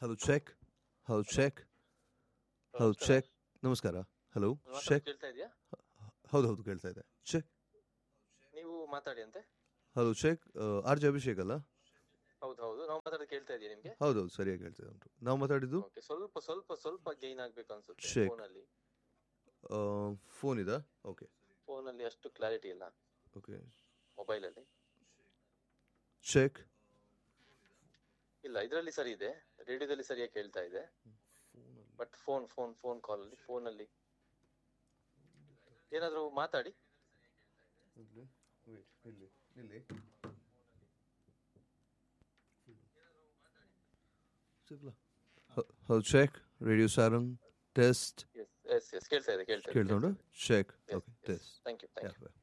Hello check hello check hello check ನಮಸ್ಕಾರ hello ಮಾತಾಡೋದು check ಕೇಳ್ತಾ ಇದೆಯಾ ಹೌದು ಹೌದು ಕೇಳ್ತಾ ಇದೆ ಚೆಕ್ ನೀವು ಮಾತಾಡಿ ಅಂತೆ hello check R J Abhishek ಅಲ್ಲ ಹೌದು ಹೌದು ನಾವು ಮಾತಾಡೋದು ಕೇಳ್ತಾ ಇದೆಯಾ ನಿಮ್ಗೆ ಹೌದು ಹೌದು ಸರಿಯಾಗಿ ಕೇಳ್ತಿದೆ ಉಂಟು ನಾವು ಮಾತಾಡಿದ್ದು ಓಕೆ ಸ್ವಲ್ಪ ಸ್ವಲ್ಪ ಸ್ವಲ್ಪ ಗೈನ್ ಆಗ್ಬೇಕು ಅನ್ಸುತ್ತೆ Check. ಫೋನಲ್ಲಿ ಫೋನ್ ಇದಾ ಓಕೆ ಫೋನಲ್ಲಿ ಅಷ್ಟು ಕ್ಲಾರಿಟಿ ಇಲ್ಲ ಓಕೆ ಮೊಬೈಲ್ ಅಲ್ಲಿ ಚೆಕ್ ಇಲ್ಲ ಇದರಲ್ಲಿ ಸರಿ ಇದೆ ರೇಡಿಯೋದಲ್ಲಿ ಸರಿಯಾಗಿ ಕೇಳ್ತಾ ಇದೆ but phone phone phone call ಅಲ್ಲಿ ಫೋನ್ ಅಲ್ಲಿ ಏನಾದ್ರೂ ಮಾತಾಡಿ ಹಲೋ ಚೆಕ್ ರೇಡಿಯೋ ಸಾರನ್ ಟೆಸ್ಟ್ ಎಸ್ ಎಸ್ ಎಸ್ ಕೇಳ್ತಾ ಇದೆ ಕೇಳ್ತಾ ಇದೆ ಕೇಳ್ಕೊಂಡು check Yes, okay yes. Test thank you thank you Yeah,